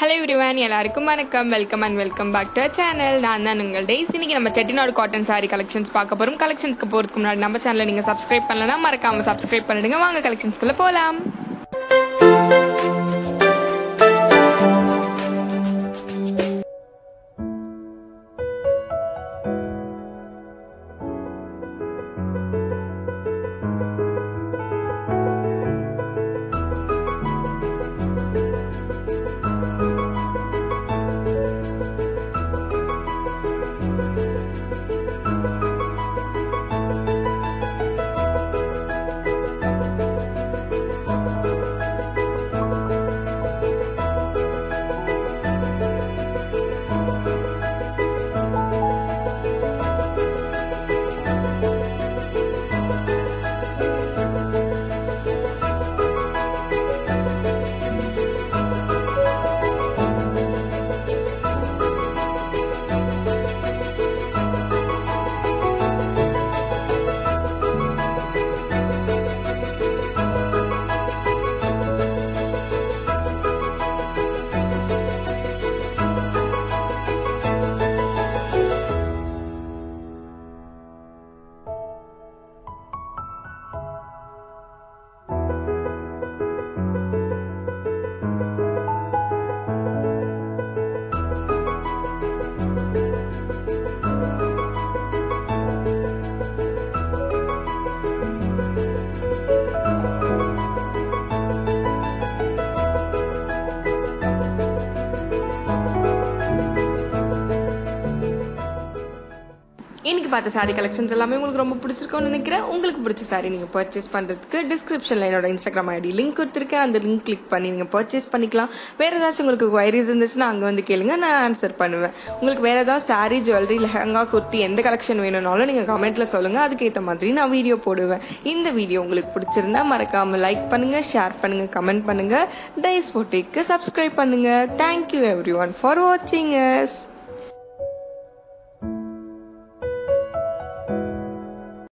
hello everyone எல்லாருக்கும் வணக்கம் welcome and welcome back to channel நான் தான் உங்கள் டேஸ் இன்னைக்கு நம்ம செட்டிநாடு காட்டன் சாரி கலெக்ஷன்ஸ் பார்க்க போறோம் கலெக்ஷன்ஸ்க்கு போறதுக்கு முன்னாடி நம்ம சேனலை நீங்க சப்ஸ்கிரைப் பண்ணலனா மறக்காம சப்ஸ்கிரைப் பண்ணிடுங்க வாங்க கலெக்ஷன்ஸ்குள்ள போலாம் இன்னைக்கு பார்த்த சாரி கலெக்ஷன்ஸ் எல்லாமே உங்களுக்கு ரொம்ப பிடிச்சிருக்கும்னு நினைக்கிறேன் உங்களுக்கு பிடிச்ச சாரி நீங்க பர்ச்சேஸ் பண்றதுக்கு டிஸ்கிரிப்ஷன்ல என்னோட இன்ஸ்டாகிராம் ஐடி லிங்க் கொடுத்துருக்கேன் அந்த லிங்க் கிளிக் பண்ணி நீங்க பர்ச்சேஸ் பண்ணிக்கலாம் வேற ஏதாச்சும் உங்களுக்கு குவைரிஸ் இருந்துச்சுன்னா அங்க வந்து கேளுங்க நான் ஆன்சர் பண்ணுவேன் உங்களுக்கு வேற ஏதாவது சாரி ஜுவல்லரி லெஹங்கா குர்த்தி எந்த கலெக்ஷன் வேணும்னாலும் நீங்க கமெண்ட்ல சொல்லுங்க அதுக்கேற்ற மாதிரி நான் வீடியோ போடுவேன் இந்த வீடியோ உங்களுக்கு பிடிச்சிருந்தா மறக்காம லைக் பண்ணுங்க ஷேர் பண்ணுங்க கமெண்ட் பண்ணுங்க டைஸ் போட்டிக்கு சப்ஸ்கிரைப் பண்ணுங்க தேங்க்யூ எவ்ரி ஒன் ஃபார் வாட்சிங்